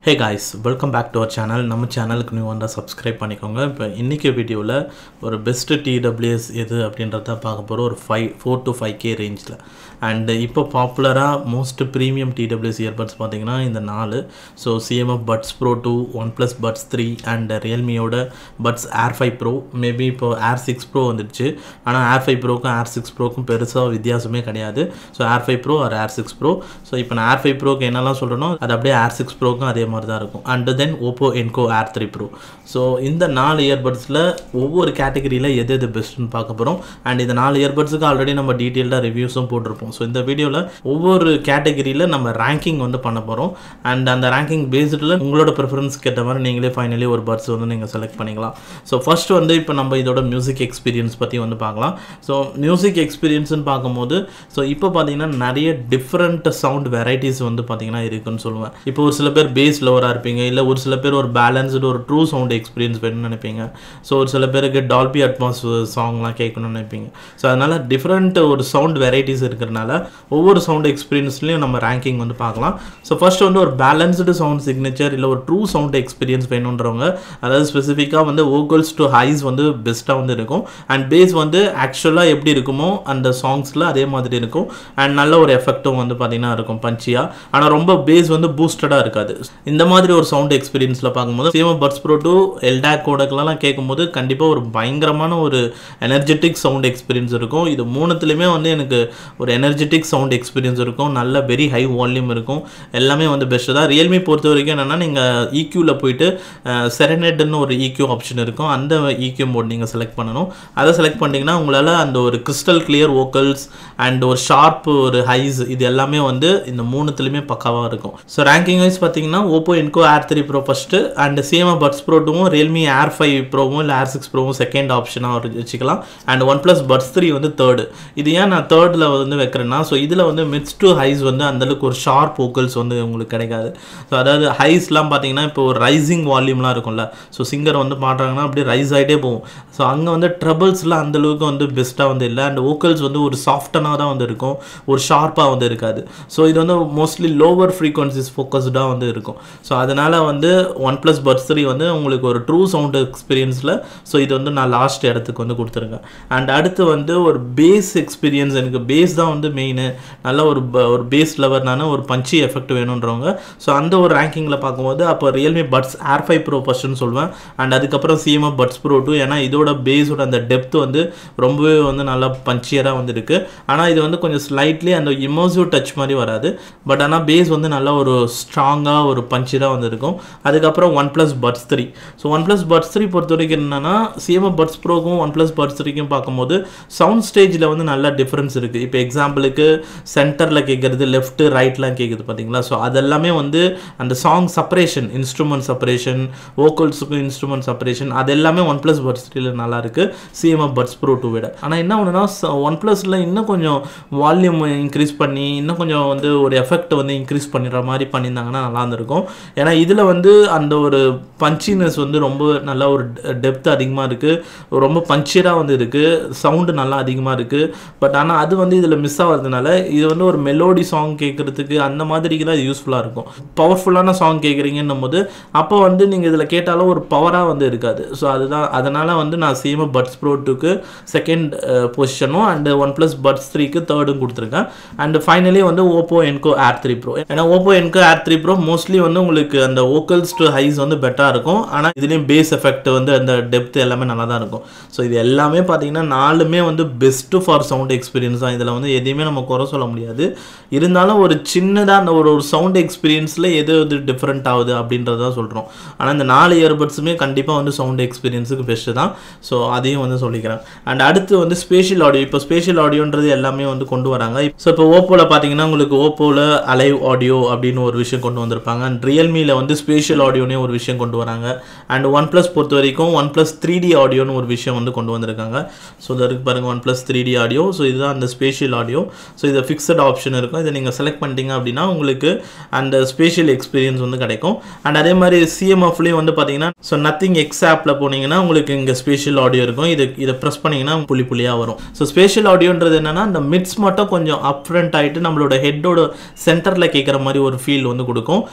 hey guys welcome back to our channel நம்ம சேனலுக்கு new வந்தால் சப்ஸ்கிரைப் பண்ணிக்கோங்க இப்போ இன்றைக்கி வீடியோவில் ஒரு பெஸ்ட்டு டிடபிள்யூஎஸ் எது அப்படின்றத பார்க்க போகிறோம் ஒரு five four to five K ரேஞ்சில் அண்டு இப்போ பாப்புலராக மோஸ்ட் ப்ரீமியம் டிடபிள்யூஎஸ் இயர்பட்ஸ் பார்த்தீங்கன்னா இந்த நாலு so CMF buds pro two one plus buds three and ரியல்மியோட buds air five pro maybe இப்போ ஏர் சிக்ஸ் ப்ரோ வந்துடுச்சு ஆனால் ஏர் ஃபைவ் ப்ரோக்கும் ஏர் சிக்ஸ் ப்ரோக்கும் பெருசாக வித்தியாசமே கிடையாது so air five pro or air six pro so இப்போ நான் ஏர் ஃபைவ் ப்ரோக்கு என்னெல்லாம் சொல்கிறேனோ அது அப்படியே ஏர் சிக்ஸ் ப்ரோக்கும் அதே மாதிரி தான் இருக்கும் and then Oppo Enco air three bro so இந்த நாலு இயர்பட்ஸில் ஒவ்வொரு கேட்டகரியில் எது எது பெஸ்ட்டுன்னு பார்க்க போகிறோம் அண்ட் இந்த நாலு இயர்பட்ஸுக்கு ஆல்ரெடி நம்ம டீட்டெயில்டாக ரிவ்யூஸும் போட்டிருப்போம் ஸோ இந்த வீடியோவில் ஒவ்வொரு கேட்டகரியில் நம்ம ரேங்கிங் வந்து பண்ண போகிறோம் அண்ட் அந்த ரேங்கிங் பேஸ்டில் உங்களோட ப்ரிஃபரன்ஸ்க்கு ஏற்ற மாதிரி நீங்களே ஃபைனலி ஒரு பட்ஸ் வந்து நீங்கள் செலக்ட் பண்ணிக்கலாம் ஸோ ஃபர்ஸ்ட் வந்து இப்போ நம்ம இதோட மியூசிக் எக்ஸ்பீரியன்ஸ் பற்றி வந்து பார்க்கலாம் ஸோ மியூசிக் எக்ஸ்பீரியன்ஸ்னு பார்க்கும்போது ஸோ இப்போ பார்த்தீங்கன்னா நிறைய டிஃப்ரெண்ட் சவுண்ட் வெரைட்டிஸ் வந்து பார்த்தீங்கன்னா இருக்குன்னு சொல்லுவேன் இப்போ ஒரு சில பேர் பேஸ் லோவராக இருப்பீங்க இல்லை ஒரு சில பேர் ஒரு பேலன்ஸ்டு ஒரு ட்ரூ சவுண்ட் எக்ஸ்பீரியன்ஸ் வேணும்னு நினைப்பீங்க ஸோ ஒரு சில பேருக்கு டால்பி அட்மாஸ் சாங்லாம் கேட்கணும்னு நினைப்பீங்க ஸோ அதனால் டிஃப்ரெண்ட் ஒரு சவுண்ட் வெரைட்டிஸ் இருக்கிறனால ஒவ்வொரு சவுண்ட் எக்ஸ்பீரியன்ஸ்லையும் நம்ம ரேங்கிங் வந்து பார்க்கலாம் ஸோ ஃபர்ஸ்ட் வந்து ஒரு பேலன்ஸ்டு சவுண்ட் சிக்னேச்சர் இல்லை ஒரு ட்ரூ சவுண்ட் எக்ஸ்பீரியன்ஸ் வேணுன்றவங்க அதாவது ஸ்பெசிஃபிக்காக வந்து வோக்கல்ஸ் டு ஹைஸ் வந்து பெஸ்ட்டாக வந்து இருக்கும் அண்ட் பேஸ் வந்து ஆக்சுவலாக எப்படி இருக்குமோ அந்த சாங்ஸில் அதே மாதிரி இருக்கும் அண்ட் நல்ல ஒரு எஃபெக்ட்டும் வந்து பார்த்தீங்கன்னா இருக்கும் பஞ்சியாக ஆனால் ரொம்ப பேஸ் வந்து பூஸ்டடாக இருக்காது இந்த மாதிரி ஒரு சவுண்ட் எக்ஸ்பீரியன்ஸில் பார்க்கும்போது CM buds pro two LDAC கோடக்கெலாம் கேட்கும்போது கண்டிப்பாக ஒரு பயங்கரமான ஒரு எனர்ஜெட்டிக் சவுண்ட் எக்ஸ்பீரியன்ஸ் இருக்கும் இது மூணுத்துலேயுமே வந்து எனக்கு ஒரு எனர்ஜெட்டிக் சவுண்ட் எக்ஸ்பீரியன்ஸ் இருக்கும் நல்ல வெரி ஹை வால்யூம் இருக்கும் எல்லாமே வந்து பெஸ்ட்டு தான் ரியல்மி பொறுத்த வரைக்கும் என்னென்னா நீங்கள் ஈக்யூவில் போயிட்டு செரனேட்னு ஒரு ஈக்யூ ஆப்ஷன் இருக்கும் அந்த ஈக்யூ மோட் நீங்கள் செலக்ட் பண்ணணும் அதை செலக்ட் பண்ணிட்டீங்கன்னா உங்களால் அந்த ஒரு கிறிஸ்டல் கிளியர் வோக்கல்ஸ் அண்ட் ஒரு ஷார்ப் ஒரு ஹைஸ் இது எல்லாமே வந்து இந்த மூணுத்துலேயுமே பக்காவாக இருக்கும் ஸோ ரேங்கிங் வைஸ் பார்த்தீங்கன்னா Oppo Enco air three pro first and CMF buds pro டூவும் ரியல்மி ஏர் ஃபைவ் ப்ரோவும் இல்லை ஏர் சிக்ஸ் ப்ரோவும் செகண்ட் ஆப்ஷனாக வச்சுக்கலாம் and one plus buds three வந்து தேர்டு இது ஏன் நான் தேர்டில் வந்து வைக்கிறேன்னா ஸோ இதில் வந்து மிட்ஸ் டு ஹைஸ் வந்து அந்தளவுக்கு ஒரு ஷார்ப் வோக்கல்ஸ் வந்து உங்களுக்கு கிடைக்காது ஸோ அதாவது ஹைஸ்லாம் பார்த்தீங்கன்னா இப்போ ஒரு ரைசிங் வால்யூம்லாம் இருக்கும்ல ஸோ சிங்கர் வந்து பாடுறாங்கன்னா அப்படியே ரைஸ் ஆகிட்டே போகும் ஸோ அங்கே வந்து ட்ரபிள்ஸ்லாம் அந்தளவுக்கு வந்து பெஸ்ட்டாக வந்து இல்லை அண்ட் வோக்கல்ஸ் வந்து ஒரு சாஃப்டனாக தான் வந்து இருக்கும் ஒரு ஷார்ப்பாக வந்து இருக்காது ஸோ இது வந்து மோஸ்ட்லி லோவர் ஃப்ரீக்வன்சிஸ் ஃபோக்கஸ்டாக வந்து இருக்கும் ஸோ அதனால் வந்து ஒன் ப்ளஸ் பட்ஸ் த்ரீ வந்து உங்களுக்கு ஒரு ட்ரூ சவுண்ட் எக்ஸ்பீரியன்ஸில் ஸோ இது வந்து நான் லாஸ்ட் இடத்துக்கு வந்து கொடுத்துருக்கேன் அண்ட் அடுத்து வந்து ஒரு பேஸ் எக்ஸ்பீரியன்ஸ் எனக்கு பேஸ் தான் வந்து மெயின் நல்ல ஒரு ஒரு பேஸ் லெவர்னான ஒரு பஞ்சி எஃபெக்ட் வேணுன்றவங்க ஸோ அந்த ஒரு ரேங்கிங்கில் பார்க்கும்போது அப்போ Realme buds air five pro ஃபஸ்ட்டுன்னு சொல்லுவேன் அண்ட் அதுக்கப்புறம் சிஎம்எஃப் பட்ஸ் ப்ரோ டூ ஏன்னா இதோட பேஸோட அந்த டெப்த் வந்து ரொம்பவே வந்து நல்லா பஞ்சியராக வந்து இருக்குது ஆனால் இது வந்து கொஞ்சம் ஸ்லைட்லி அந்த இமோசிவ் டச் மாதிரி வராது பட் ஆனால் பேஸ் வந்து நல்லா ஒரு ஸ்ட்ராங்காக ஒரு பஞ்சியராக வந்து இருக்கும் அதுக்கப்புறம் one plus buds three so one plus buds three பொறுத்த வரைக்கும் என்னென்னா சிஎம்எஃப் பட்ஸ் ப்ரோக்கும் ஒன் ப்ளஸ் பட்ஸ் த்ரீக்கும் பார்க்கும்போது சவுண்ட் ஸ்டேஜில் வந்து நல்ல டிஃப்ரென்ஸ் இருக்குது இப்போ எக்ஸாம்பிளுக்கு சென்டரில் கேட்குறது லெஃப்ட்டு ரைட்லாம் கேட்குது பார்த்தீங்களா ஸோ அதெல்லாமே வந்து அந்த சாங் செப்பரேஷன் இன்ஸ்ட்ருமெண்ட் செப்பரேஷன் வோக்கல்ஸுக்கும் இன்ஸ்ட்ருமெண்ட் செப்பரேஷன் அது எல்லாமே ஒன் ப்ளஸ் பட்ஸ் த்ரீல நல்லா இருக்குது சிஎம்எஃப் பட்ஸ் ப்ரோ டூ விட ஆனால் என்ன ஒன்றுனா ஒன் ப்ளஸில் இன்னும் கொஞ்சம் வால்யூம் இன்க்ரீஸ் பண்ணி இன்னும் கொஞ்சம் வந்து ஒரு எஃபெக்ட் வந்து இன்க்ரீஸ் பண்ணிடுற மாதிரி பண்ணியிருந்தாங்கன்னா நல்லா இருந்திருக்கும் ஏன்னா இதில் வந்து அந்த ஒரு பஞ்சினஸ் வந்து ரொம்ப நல்ல ஒரு டெப்த் அதிகமாக இருக்குது ரொம்ப பஞ்சியராக வந்து இருக்குது சவுண்டு நல்லா அதிகமாக இருக்குது பட் ஆனால் அது வந்து இதில் மிஸ் ஆகிறதுனால இது வந்து ஒரு மெலோடி சாங் கேட்குறதுக்கு அந்த மாதிரிக்கு தான் யூஸ்ஃபுல்லாக இருக்கும் பவர்ஃபுல்லான சாங் கேட்குறீங்கன்னும் போது அப்போ வந்து நீங்கள் இதில் கேட்டாலும் ஒரு பவராக வந்து இருக்காது ஸோ அதுதான் அதனால் வந்து நான் சேம் பட்ஸ் ப்ரோ டூக்கு செகண்ட் பொசிஷனும் அண்டு ஒன் ப்ளஸ் பட்ஸ் த்ரீக்கு தேர்டும் கொடுத்துருக்கேன் அண்ட் ஃபைனலி வந்து Oppo Enco air three pro ஏன்னா Oppo Enco air three bro mostly வந்து உங்களுக்கு அந்த வோக்கல்ஸ் டு ஹைஸ் வந்து பெட்டராக இருக்கும் ஆனால் இதுலேயும் பேஸ் எஃபெக்ட் வந்து அந்த டெப்த் எல்லாமே நல்லா தான் இருக்கும் ஸோ இது எல்லாமே பார்த்தீங்கன்னா நாலுமே வந்து பெஸ்ட்டு ஃபார் சவுண்ட் எக்ஸ்பீரியன்ஸ் தான் இதில் வந்து எதையுமே நம்ம குறை சொல்ல முடியாது இருந்தாலும் ஒரு சின்னதாக அந்த ஒரு ஒரு சவுண்ட் எக்ஸ்பீரியன்ஸில் எது எது டிஃப்ரெண்ட் ஆகுது அப்படின்றத சொல்கிறோம் ஆனால் இந்த நாலு இயர்பட்ஸுமே கண்டிப்பாக வந்து சவுண்ட் எக்ஸ்பீரியன்ஸுக்கு பெஸ்ட்டு தான் ஸோ அதையும் வந்து சொல்லிக்கிறேன் அண்ட் அடுத்து வந்து ஸ்பேஷியல் ஆடியோ இப்போ ஸ்பேஷியல் ஆடியோன்றது எல்லாமே வந்து கொண்டு வராங்க ஸோ இப்போ ஓப்போவில் பார்த்தீங்கன்னா உங்களுக்கு ஓப்போவில் அலைவ் ஆடியோ அப்படின்னு ஒரு விஷயம் கொண்டு வந்திருப்பாங்க அண்ட் ரியல்மியில் வந்து ஸ்பேஷியல் ஆடியோனே ஒரு விஷயம் கொண்டு வராங்க அண்ட் ஒன் ப்ளஸ் பொறுத்த வரைக்கும் ஒன் ப்ளஸ் த்ரீ டி ஆடியோன்னு ஒரு விஷயம் வந்து கொண்டு வந்திருக்காங்க ஸோ இதற்கு பாருங்கள் one plus three D audio so இதுதான் அந்த ஸ்பேஷியல் ஆடியோ ஸோ இது ஃபிக்ஸட் ஆப்ஷன் இருக்கும் இதை நீங்கள் செலக்ட் பண்ணிட்டீங்க அப்படின்னா உங்களுக்கு அந்த ஸ்பேஷியல் எக்ஸ்பீரியன்ஸ் வந்து கிடைக்கும் அண்ட் அதே மாதிரி சிஎம்எஃப்லேயும் வந்து பார்த்தீங்கன்னா ஸோ நத்திங் எக்ஸ் ஆப்பில் போனீங்கன்னா உங்களுக்கு இங்கே ஸ்பேஷியல் ஆடியோ இருக்கும் இது இதை ப்ரெஸ் பண்ணிங்கன்னா புள்ளி புள்ளியாக வரும் ஸோ ஸ்பேஷியல் ஆடியோன்றது என்னென்னா அந்த மிட்ஸ் மட்டும் கொஞ்சம் அப் ஃப்ரண்ட் ஆகிட்டு நம்மளோட ஹெட்டோட சென்டரில் கேட்குற மாதிரி ஒரு ஃபீல் வந்து கொடுக்கும் அண்ட்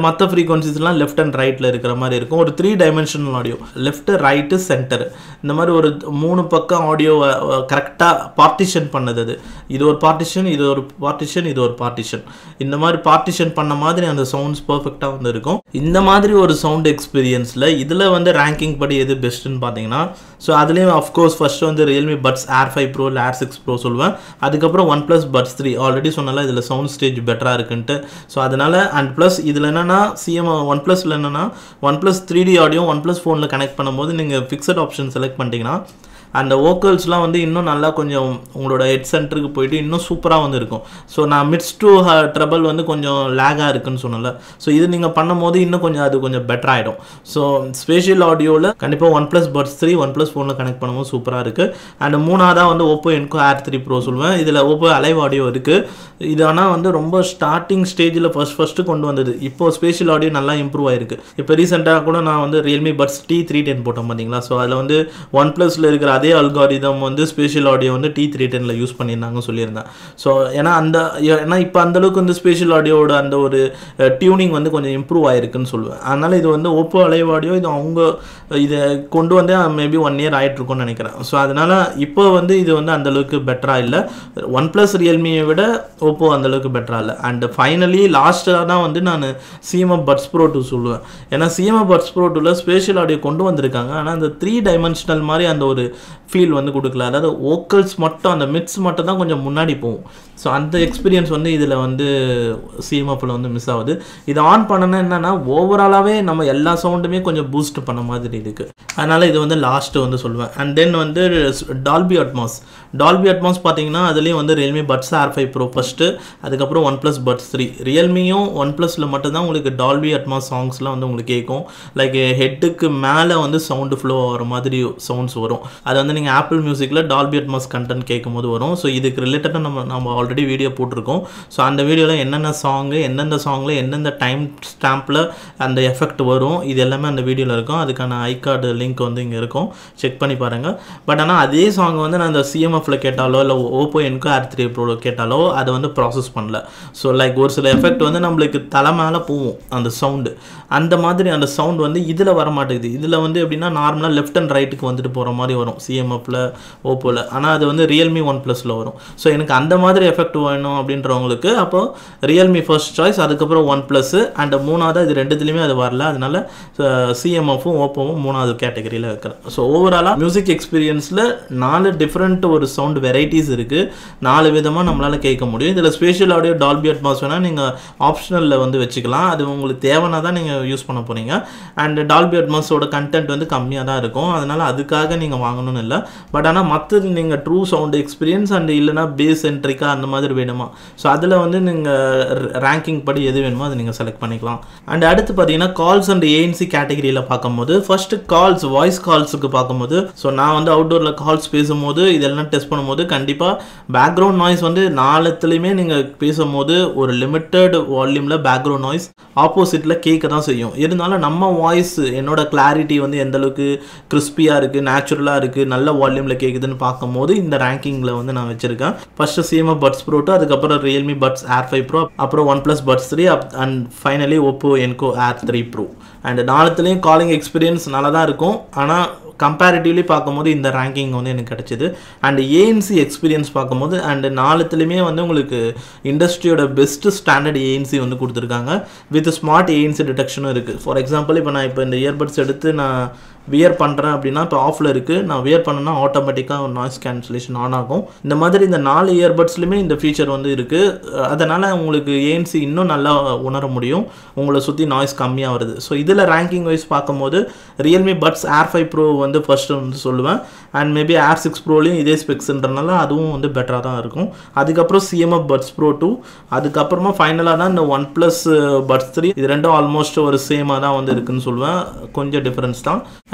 மற்ற ஃப்ரீக்வன்சிஸ்லாம் லெஃப்ட் அண்ட் ரைட்டில் இருக்கிற மாதிரி இருக்கும் ஒரு three dimensional audio left right centre இந்த மாதிரி ஒரு மூணு பக்கம் ஆடியோவை கரெக்டாக பார்ட்டிஷன் பண்ணது அது இது ஒரு பார்ட்டிஷன் இது ஒரு பார்ட்டிஷன் இது ஒரு பார்ட்டிஷன் இந்த மாதிரி பார்ட்டிஷன் பண்ண மாதிரி அந்த சவுண்ட்ஸ் பர்ஃபெக்டாக வந்து இருக்கும் இந்த மாதிரி ஒரு சவுண்ட் எக்ஸ்பீரியன்ஸில் இதில் வந்து ரேங்கிங் படி எது பெஸ்ட்டுன்னு பார்த்தீங்கன்னா ஸோ அதுலேயும் அஃப்கோர்ஸ் ஃபர்ஸ்ட் வந்து Realme buds air five pro இல்லை ஏர் சிக்ஸ் ப்ரோ சொல்லுவேன் அதுக்கப்புறம் one plus buds three already சொன்னால இதில் சவுண்ட் ஸ்டேஜ் பெட்டராக இருக்குன்ட்டு ஸோ அதனால் அண்ட் ப்ளஸ் இதில் என்னென்னா சிஎம் ஒன் ப்ளஸில் என்னென்னா one plus three D audio one plus ஃபோனில் கனெக்ட் பண்ணும்போது நீங்கள் ஃபிக்ஸட் ஆப்ஷன் செலக்ட் பண்ணிட்டீங்கன்னா அந்த வோக்கல்ஸ்லாம் வந்து இன்னும் நல்லா கொஞ்சம் உங்களோட ஹெட் சென்டருக்கு போயிட்டு இன்னும் சூப்பராக வந்து இருக்கும் ஸோ நான் மிட்ஸ் டு ட்ரபிள் வந்து கொஞ்சம் லேகாக இருக்குன்னு சொன்னல ஸோ இது நீங்கள் பண்ணும்போது இன்னும் கொஞ்சம் அது கொஞ்சம் பெட்டர் ஆகிடும் ஸோ ஸ்பேஷியல் ஆடியோவில் கண்டிப்பாக one plus buds three one plus ஃபோனில் கனெக்ட் பண்ணும்போது சூப்பராக இருக்குது அண்ட் மூணாவதாக வந்து Oppo Enco air three pro சொல்லுவேன் இதில் ஓப்போ அலைவ் ஆடியோ இருக்குது இது ஆனால் வந்து ரொம்ப ஸ்டார்டிங் ஸ்டேஜில் ஃபஸ்ட் ஃபஸ்ட்டு கொண்டு வந்தது இப்போ ஸ்பேஷியல் ஆடியோ நல்லா இம்ப்ரூவ் ஆயிருக்கு இப்போ ரீசெண்டாக கூட நான் வந்து Realme buds T three ten போட்டேன் பார்த்தீங்களா ஸோ அதில் வந்து ஒன் ப்ளஸில் இருக்கிற அதே அல்காரிதம் வந்து ஸ்பேஷியல் ஆடியோ வந்து டி த்ரீ டெனில் யூஸ் பண்ணியிருந்தாங்க சொல்லியிருந்தேன் ஸோ ஏன்னா அந்த ஏன்னா இப்போ அந்தளவுக்கு வந்து ஸ்பேஷியல் ஆடியோட அந்த ஒரு டியூனிங் வந்து கொஞ்சம் இம்ப்ரூவ் ஆயிருக்குன்னு சொல்லுவேன் அதனால் இது வந்து ஓப்போ அலைவ் ஆடியோ இது அவங்க இதை கொண்டு வந்து மேபி ஒன் இயர் ஆகிட்ருக்கும்னு நினைக்கிறேன் ஸோ அதனால் இப்போ வந்து இது வந்து அந்தளவுக்கு பெட்டராக இல்லை ஒன் ப்ளஸ் ரியல்மியை விட ஓப்போ அந்தளவுக்கு பெட்டராக இல்லை அண்ட் ஃபைனலி லாஸ்ட்டாக தான் வந்து நான் சிஎம்எஃப் பட்ஸ் ப்ரோ டூ சொல்லுவேன் ஏன்னா சிஎம்எஃப் பட்ஸ் ப்ரோ டூவில் ஸ்பேஷியல் ஆடியோ கொண்டு வந்திருக்காங்க ஆனால் அந்த த்ரீ டைமென்ஷனல் மாதிரி அந்த ஒரு ஃபீல் வந்து கொடுக்கல அதாவது ஓக்கல்ஸ் மட்டும் அந்த மிட்ஸ் மட்டும் தான் கொஞ்சம் முன்னாடி போகும் ஸோ அந்த எக்ஸ்பீரியன்ஸ் வந்து இதில் வந்து சிஎம்எஃப்பில் வந்து மிஸ் ஆகுது இது ஆன் பண்ணனா என்னென்னா ஓவராலாகவே நம்ம எல்லா சவுண்டுமே கொஞ்சம் பூஸ்ட் பண்ண மாதிரி இருக்குது அதனால் இது வந்து லாஸ்ட்டு வந்து சொல்லுவேன் அண்ட் தென் வந்து டால்பி அட்மாஸ் டால்பி அட்மாஸ் பார்த்தீங்கன்னா அதுலேயும் வந்து Realme buds air five pro first அதுக்கப்புறம் ஒன் ப்ளஸ் பட்ஸ் த்ரீ ரியல்மியும் ஒன் ப்ளஸில் மட்டும்தான் உங்களுக்கு டால்பி அட்மாஸ் சாங்ஸ்லாம் வந்து உங்களுக்கு கேட்கும் லைக் ஹெட்டுக்கு மேலே வந்து சவுண்டு ஃப்ளோ ஆகிற மாதிரி சவுண்ட்ஸ் வரும் அது வந்து நீங்கள் ஆப்பிள் மியூசிக்கில் டால்பி அட்மாஸ் கண்டென்ட் கேட்கும் போது வரும் ஸோ இதுக்கு ரிலேட்டடாக நம்ம நம்ம ஆல்ரெடி வீடியோ போட்டிருக்கோம் ஸோ அந்த வீடியோவில் என்னென்ன சாங்கு எந்தெந்த சாங்கில் எந்தெந்த டைம் ஸ்டாம்பில் அந்த எஃபெக்ட் வரும் இது எல்லாமே அந்த வீடியோவில் இருக்கும் அதுக்கான ஐ கார்டு லிங்க் வந்து இங்கே இருக்கும் செக் பண்ணி பாருங்கள் பட் ஆனால் அதே சாங் வந்து நான் அந்த சிஎம்எஃப்ல கேட்டாலோ இல்லை Oppo Enco air three bro கேட்டாலோ அதை வந்து ப்ராசஸ் பண்ணல ஸோ லைக் ஒரு சில எஃபெக்ட் வந்து நம்மளுக்கு தலை மேலே போகும் அந்த சவுண்டு அந்த மாதிரி அந்த சவுண்ட் வந்து இதில் வர மாட்டேங்குது இதில் வந்து எப்படின்னா நார்மலாக லெஃப்ட் அண்ட் ரைட்டுக்கு வந்துட்டு போகிற மாதிரி வரும் சிஎம்எஃப்ல ஓப்போவில் ஆனால் அது வந்து ரியல்மி ஒன் ப்ளஸில் வரும் ஸோ எனக்கு அந்த மாதிரி எஃபெக்ட் வேணும் அப்படின்றவங்களுக்கு அப்போது ரியல்மி ஃபர்ஸ்ட் சாய்ஸ் அதுக்கப்புறம் ஒன் ப்ளஸ் அண்ட் மூணாவது இது ரெண்டுத்துலேயுமே அது வரல அதனால சிஎம்எஃப்பும் ஓப்போவும் மூணாவது கேட்டகரியில் வைக்கிறேன் ஸோ ஓவராலாக மியூசிக் எக்ஸ்பீரியன்ஸில் நாலு டிஃப்ரெண்ட் ஒரு சவுண்ட் வெரைட்டிஸ் இருக்குது நாலு விதமாக நம்மளால் கேட்க முடியும் இதில் ஸ்பேஷியல் ஆடியோ டால்பி அட்மாஸ் வேணால் நீங்கள் ஆப்ஷனலில் வந்து வச்சுக்கலாம் அது உங்களுக்கு தேவைன்னா தான் நீங்கள் யூஸ் பண்ண போகிறீங்க அண்ட் டால்பி அட்மாஸோட கண்டென்ட் வந்து கம்மியாக தான் இருக்கும் அதனால் அதுக்காக நீங்கள் வாங்கணும்னு இல்லை பட் ஆனால் மற்றது நீங்கள் ட்ரூ சவுண்ட் எக்ஸ்பீரியன்ஸ் அண்ட் இல்லைனா பேஸ் சென்ட்ரிக்காக அந்த மாதிரி வேணுமா ஸோ அதில் வந்து நீங்கள் ரேங்கிங் படி எது வேணுமோ அதை நீங்கள் செலக்ட் பண்ணிக்கலாம் அண்ட் அடுத்து பார்த்தீங்கன்னா கால்ஸ் அண்ட் ஏஎன்சி கேட்டகரியில் பார்க்கும்போது ஃபர்ஸ்ட் கால்ஸ் வாய்ஸ் கால்ஸுக்கு பார்க்கும்போது ஸோ நான் வந்து அவுட்டோரில் கால்ஸ் பேசும்போது இதெல்லாம் டெஸ்ட் பண்ணும்போது கண்டிப்பாக பேக்ரவுண்ட் நாய்ஸ் வந்து நாளத்துலையுமே நீங்கள் பேசும்போது ஒரு லிமிட்டட் வால்யூமில் பேக்ரவுண்ட் நாய்ஸ் ஆப்போசிட்டில் கேட்க தான் செய்யும் இருந்தாலும் நம்ம வாய்ஸ் என்னோட கிளாரிட்டி வந்து எந்த அளவுக்கு கிறிஸ்பியாக இருக்குது நேச்சுரலாக இருக்குது நல்ல வால்யூமில் கேட்குதுன்னு பார்க்கும்போது இந்த ரேங்கிங்கில் வந்து நான் வச்சுருக்கேன் first CMF buds pro two அதுக்கப்புறம் Realme buds air five pro அப்புறம் one plus buds three and finally Oppo Enco air three pro and நாலுத்துலேயும் காலிங் எக்ஸ்பீரியன்ஸ் நல்லா தான் இருக்கும் ஆனால் கம்பேரிட்டிவ்லி பார்க்கும்போது இந்த ரேங்கிங் வந்து எனக்கு கிடச்சிது அண்ட் ஏஎன்சி எக்ஸ்பீரியன்ஸ் பார்க்கும்போது அண்ட் நாலுத்துலேயுமே வந்து உங்களுக்கு இண்டஸ்ட்ரியோட பெஸ்ட்டு ஸ்டாண்டர்ட் ஏஎன்சி வந்து கொடுத்துருக்காங்க வித் ஸ்மார்ட் ஏஎன்சி டிடெக்ஷனும் இருக்குது ஃபார் எக்ஸாம்பிள் இப்போ நான் இப்போ இந்த இயர்பட்ஸ் எடுத்து நான் வியர் பண்ணுறேன் அப்படின்னா இப்போ ஆஃபில் இருக்குது நான் வியர் பண்ணேன்னா ஆட்டோமேட்டிக்காக நாய்ஸ் கேன்சலேஷன் ஆன் ஆகும் இந்த மாதிரி இந்த நாலு இயர்பட்ஸ்லையுமே இந்த ஃபீச்சர் வந்து இருக்குது அதனால் உங்களுக்கு ஏஎன்சி இன்னும் நல்லா உணர முடியும் உங்களை சுற்றி நாய்ஸ் கம்மியாக வருது ஸோ இதில் ரேங்கிங் வைஸ் பார்க்கும்போது Realme buds air five pro வந்து ஃபஸ்ட்டு வந்து சொல்லுவேன் அண்ட் மேபி ஏர் சிக்ஸ் ப்ரோலையும் இதே ஸ்பெக்ஸ்ன்றனால அதுவும் வந்து பெட்டராக தான் இருக்கும் அதுக்கப்புறம் சிஎம்எஃப் பட்ஸ் ப்ரோ டூ அதுக்கப்புறமா ஃபைனலாக தான் இந்த ஒன் ப்ளஸ் பட்ஸ் த்ரீ இது ரெண்டும் ஆல்மோஸ்ட் ஒரு சேமாக தான் வந்து இருக்குன்னு சொல்லுவேன் கொஞ்சம் டிஃப்ரென்ஸ் தான்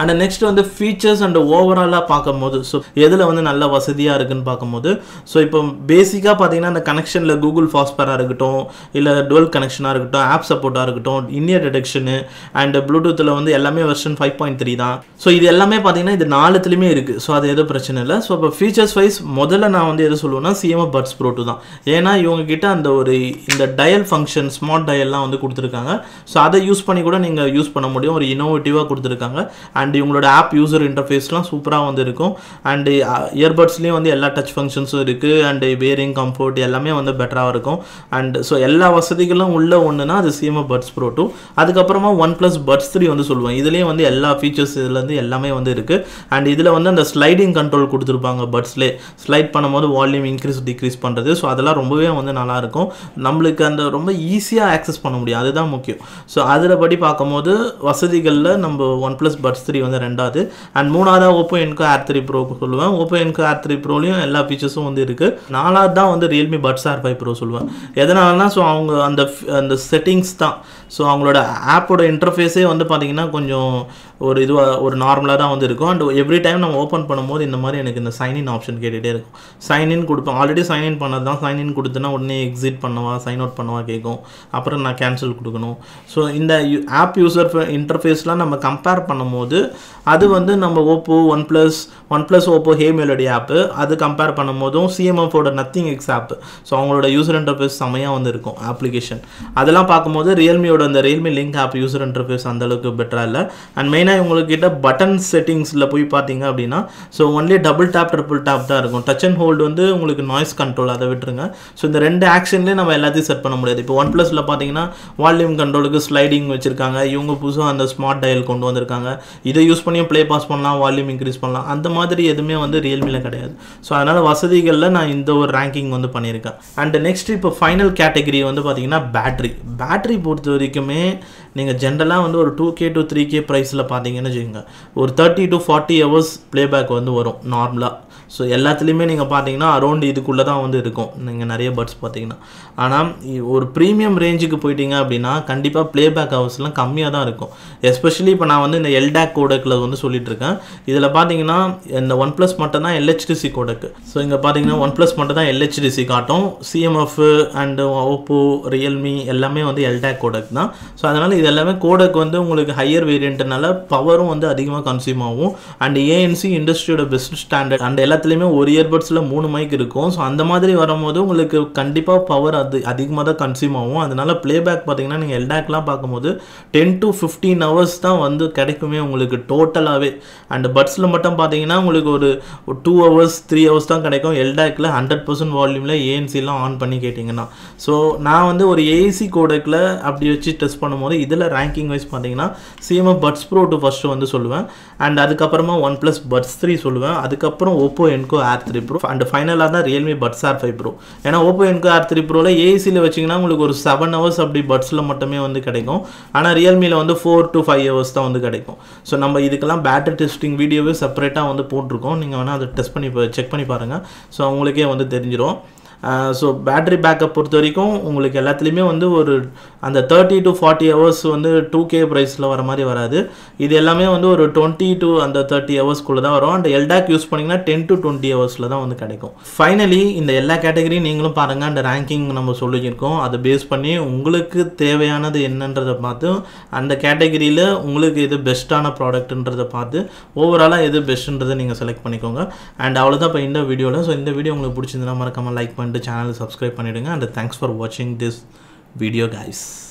அண்ட் நெக்ஸ்ட் வந்து ஃபீச்சர்ஸ் அண்ட் ஓவராலாக பார்க்கும்போது ஸோ எதில் வந்து நல்ல வசதியாக இருக்குன்னு பார்க்கும்போது ஸோ இப்போ பேசிக்காக பார்த்தீங்கன்னா அந்த கனெக்ஷனில் கூகுள் ஃபாஸ்பராக இருக்கட்டும் இல்லை டுவெல் கனெக்ஷனாக இருக்கட்டும் ஆப் சப்போர்ட்டாக இருக்கட்டும் இன்னியர் டிடெக்ஷனு அண்ட் ப்ளூடூத்தில் வந்து எல்லாமே வெர்ஷன் ஃபைவ் பாயிண்ட் த்ரீ தான் ஸோ இது எல்லாமே பார்த்தீங்கன்னா இது நாலுத்துலேயுமே இருக்குது ஸோ அது எதுவும் பிரச்சனை இல்லை ஸோ இப்போ ஃபீச்சர்ஸ் வைஸ் முதல்ல நான் வந்து எது சொல்லுவேன்னா சிஎம்எஃப் பட்ஸ் ப்ரோ டூ தான் ஏன்னா இவங்க கிட்ட அந்த ஒரு இந்த டயல் ஃபங்க்ஷன் ஸ்மார்ட் டயல்லாம் வந்து கொடுத்துருக்காங்க ஸோ அதை யூஸ் பண்ணி கூட நீங்கள் யூஸ் பண்ண முடியும் ஒரு இனோவேட்டிவாக கொடுத்துருக்காங்க அண்ட் இவங்களோட ஆப் யூசர் இன்டர்ஃபேஸ்லாம் சூப்பராக வந்து இருக்கும் அண்ட் இயர்பட்ஸ்லேயும் வந்து எல்லா டச் ஃபங்க்ஷன்ஸும் இருக்குது அண்ட் வேரிங் கம்ஃபர்ட் எல்லாமே வந்து பெட்டராக இருக்கும் அண்ட் ஸோ எல்லா வசதிகளும் உள்ள ஒன்றுனா அது சிஎம்எஃப் பட்ஸ் ப்ரோ டூ அதுக்கப்புறமா ஒன் ப்ளஸ் பட்ஸ் த்ரீ வந்து சொல்லுவேன் இதுலேயும் வந்து எல்லா ஃபீச்சர்ஸ் இதுலேருந்து எல்லாமே வந்து இருக்குது அண்ட் இதில் வந்து அந்த ஸ்லைடிங் கண்ட்ரோல் கொடுத்துருப்பாங்க பட்ஸ்லேயே ஸ்லைட் பண்ணும்போது வால்யூம் இன்க்ரீஸ் டிக்ரீஸ் பண்ணுறது ஸோ அதெல்லாம் ரொம்பவே வந்து நல்லாயிருக்கும் நம்மளுக்கு அந்த ரொம்ப ஈஸியாக ஆக்சஸ் பண்ண முடியும் அதுதான் முக்கியம் ஸோ அதில் படி பார்க்கும்போது வசதிகளில் நம்ம ஒன் ப்ளஸ் பட்ஸ் த்ரீ வந்து ரெண்டாவது அண்ட் மூணாவதாக Oppo Enco air three pro சொல்லுவேன் ஓப்போ என்கோ ஆர் த்ரீ ப்ரோலையும் எல்லா ஃபீச்சர்ஸும் வந்து இருக்குது நாலாவது தான் வந்து Realme buds air five pro சொல்லுவேன் எதனாலனா ஸோ அவங்க அந்த அந்த செட்டிங்ஸ் தான் ஸோ அவங்களோட ஆப்போட இன்டர்ஃபேஸே வந்து பார்த்தீங்கன்னா கொஞ்சம் ஒரு இதுவாக ஒரு நார்மலாக தான் வந்து இருக்கும் அண்ட் எவ்ரி டைம் நம்ம ஓப்பன் பண்ணும்போது இந்த மாதிரி எனக்கு இந்த சைன்இன் ஆப்ஷன் கேட்டுகிட்டே இருக்கும் சைன்இன் கொடுப்பேன் ஆல்ரெடி சைன்இன் பண்ணது தான் சைன்இன் கொடுத்தனா உடனே எக்ஸிட் பண்ணவா சைன் அவுட் பண்ணவா கேட்கும் அப்புறம் நான் கேன்சல் கொடுக்கணும் ஸோ இந்த ஆப் யூசர் இன்டர்ஃபேஸ்லாம் நம்ம கம்பேர் பண்ணும்போது அது வந்து நம்ம Oppo one plus one plus Oppo hey melody app அது கம்பேர் பண்ணும்போதும் சிஎம்எஃபோட நத்திங் எக்ஸ் ஆப் ஸோ அவங்களோட யூசர் இன்டர்ஃபேஸ் செம்மையாக வந்து இருக்கும் அப்ளிகேஷன் அதெல்லாம் பார்க்கும்போது ரியல்மியோட அந்த Realme link app user interface அந்தளவுக்கு பெட்டராக இல்லை அண்ட் மெயினாக உங்கள்கிட்ட பட்டன் செட்டிங்ஸில் போய் பார்த்தீங்க அப்படின்னா so only double tap triple tap தான் இருக்கும் டச் அண்ட் ஹோல்டு வந்து உங்களுக்கு நாய்ஸ் கண்ட்ரோல் அதை விட்டுருங்க ஸோ இந்த ரெண்டு ஆக்ஷன்லேயே நம்ம எல்லாத்தையும் செட் பண்ண முடியாது இப்போ ஒன் ப்ளஸில் பார்த்தீங்கன்னா வால்யூம் கண்ட்ரோலுக்கு ஸ்லைடிங் வச்சுருக்காங்க இவங்க புதுசாக அந்த ஸ்மார்ட் டயல் கொண்டு வந்திருக்காங்க இதை யூஸ் பண்ணியும் ப்ளே பாஸ் பண்ணலாம் வால்யூம் இன்க்ரீஸ் பண்ணலாம் அந்த மாதிரி எதுவுமே வந்து ரியல்மியில் கிடையாது ஸோ அதனால் வசதிகளில் நான் இந்த ஒரு ரேங்கிங் வந்து பண்ணியிருக்கேன் அண்ட் நெக்ஸ்ட் இப்போ ஃபைனல் கேட்டகரி வந்து பார்த்தீங்கன்னா பேட்ரி பேட்ரி பொறுத்த வரைக்குமே நீங்கள் ஜென்ரலாக வந்து ஒரு two K to three K ப்ரைஸில் பார்த்தீங்கன்னு வச்சுக்கோங்க ஒரு thirty to forty hours playback வந்து வரும் நார்மலாக ஸோ எல்லாத்துலேயுமே நீங்கள் பார்த்தீங்கன்னா அரௌண்ட் இதுக்குள்ளே தான் வந்து இருக்கும் நீங்கள் நிறைய பட்ஸ் பார்த்தீங்கன்னா ஆனால் ஒரு ப்ரீமியம் ரேஞ்சுக்கு போயிட்டீங்க அப்படின்னா கண்டிப்பாக ப்ளேபேக் ஹவர்ஸ்லாம் கம்மியாக தான் இருக்கும் எஸ்பெஷலி இப்போ நான் வந்து இந்த எல்டாக் கோடக்கில் வந்து சொல்லிட்டு இருக்கேன் இதில் பார்த்தீங்கன்னா இந்த ஒன் ப்ளஸ் மட்டும் தான் எல்ஹெச்டிசி கோடக்கு ஸோ இங்கே பார்த்தீங்கன்னா ஒன் ப்ளஸ் மட்டும் தான் எல்ஹெச்டிசி காட்டும் சிஎம்எஃப் அண்டு ஓப்போ ரியல்மி எல்லாமே வந்து எல்டாக் கோடக் தான் ஸோ அதனால் இது எல்லாமே கோடக் வந்து உங்களுக்கு ஹையர் வேரியண்ட்னால பவரும் வந்து அதிகமாக கன்சியூம் ஆகும் அண்ட் ஏஎன்சி இண்டஸ்ட்ரியோட பெஸ்ட் ஸ்டாண்டர்ட் அண்ட் எல்லாத்துலேயுமே ஒரு இயர்பட்ஸில் மூணு மைக் இருக்கும் ஸோ அந்த மாதிரி வரும்போது உங்களுக்கு கண்டிப்பாக பவர் அது அதிகமாக தான் கன்சியூம் ஆகும் அதனால ப்ளேபேக் பார்த்தீங்கன்னா நீங்கள் எல்டாக்லாம் பார்க்கும்போது டென் டு ஃபிஃப்டீன் ஹவர்ஸ் தான் வந்து கிடைக்குமே உங்களுக்கு டோட்டலாகவே அண்ட் பட்ஸில் மட்டும் பார்த்தீங்கன்னா உங்களுக்கு ஒரு டூ ஹவர்ஸ் த்ரீ ஹவர்ஸ் தான் கிடைக்கும் எல்டாக்கில் ஹண்ட்ரட் பர்சன்ட் வால்யூமில் ஏஎன்சிலாம் ஆன் பண்ணி கேட்டிங்கன்னா ஸோ நான் வந்து ஒரு ஏசி கோடக்கில் அப்படி வச்சு டெஸ்ட் பண்ணும்போது இதில் ரேங்கிங் வைஸ் பார்த்தீங்கன்னா CMF buds pro two first வந்து சொல்லுவேன் அண்ட் அதுக்கப்புறமா ஒன் ப்ளஸ் பட்ஸ் த்ரீ சொல்லுவேன் அதுக்கப்புறம் Oppo Enco air three pro and ஃபைனலாக தான் Realme buds air five pro ஏன்னா ஓப்போ என்கோ ஆர் த்ரீ ப்ரோவில் ஏசியில் வச்சிங்கன்னா உங்களுக்கு ஒரு செவன் ஹவர்ஸ் அப்படி பட்ஸில் மட்டுமே வந்து கிடைக்கும் ஆனால் ரியல்மியில் வந்து ஃபோர் டு ஃபைவ் ஹவர்ஸ் தான் வந்து கிடைக்கும் ஸோ நம்ம இதுக்கெல்லாம் பேட்டரி டெஸ்டிங் வீடியோவே செப்பரேட்டாக வந்து போட்டிருக்கோம் நீங்கள் வேணால் அதை டெஸ்ட் பண்ணி செக் பண்ணி பாருங்கள் ஸோ உங்களுக்கே வந்து தெரிஞ்சிடும் ஸோ பேட்டரி பேக்கப் பொறுத்த வரைக்கும் உங்களுக்கு எல்லாத்துலேயுமே வந்து ஒரு அந்த தேர்ட்டி டு ஃபார்ட்டி ஹவர்ஸ் வந்து டூ கே ப்ரைஸில் வர மாதிரி வராது இது எல்லாமே வந்து ஒரு டுவெண்ட்டி டு அந்த தேர்ட்டி ஹவர்ஸ்க்குள்ளே தான் வரும் அண்ட் எல்டாக் யூஸ் பண்ணிங்கன்னா டென் டு டுவெண்ட்டி ஹவர்ஸில் தான் வந்து கிடைக்கும் ஃபைனலி இந்த எல்லா கேட்டகரியும் நீங்களும் பாருங்கள் அந்த ரேங்கிங் நம்ம சொல்லியிருக்கோம் அதை பேஸ் பண்ணி உங்களுக்கு தேவையானது என்னன்றதை பார்த்து அந்த கேட்டகரியில் உங்களுக்கு எது பெஸ்ட்டான ப்ராடக்ட்ன்றதை பார்த்து ஓவராலாக எது பெஸ்ட்டுன்றதை நீங்கள் செலக்ட் பண்ணிக்கோங்க அண்ட் அவ்வளோதான் இப்போ இந்த வீடியோவில் ஸோ இந்த வீடியோ உங்களுக்கு பிடிச்சிருந்தா மறக்காமல் லைக் பண்ணிட்டு சேனலை சப்ஸ்கிரைப் பண்ணிவிடுங்க அண்ட் தேங்க்ஸ் ஃபார் வாட்சிங் திஸ் வீடியோ கைஸ்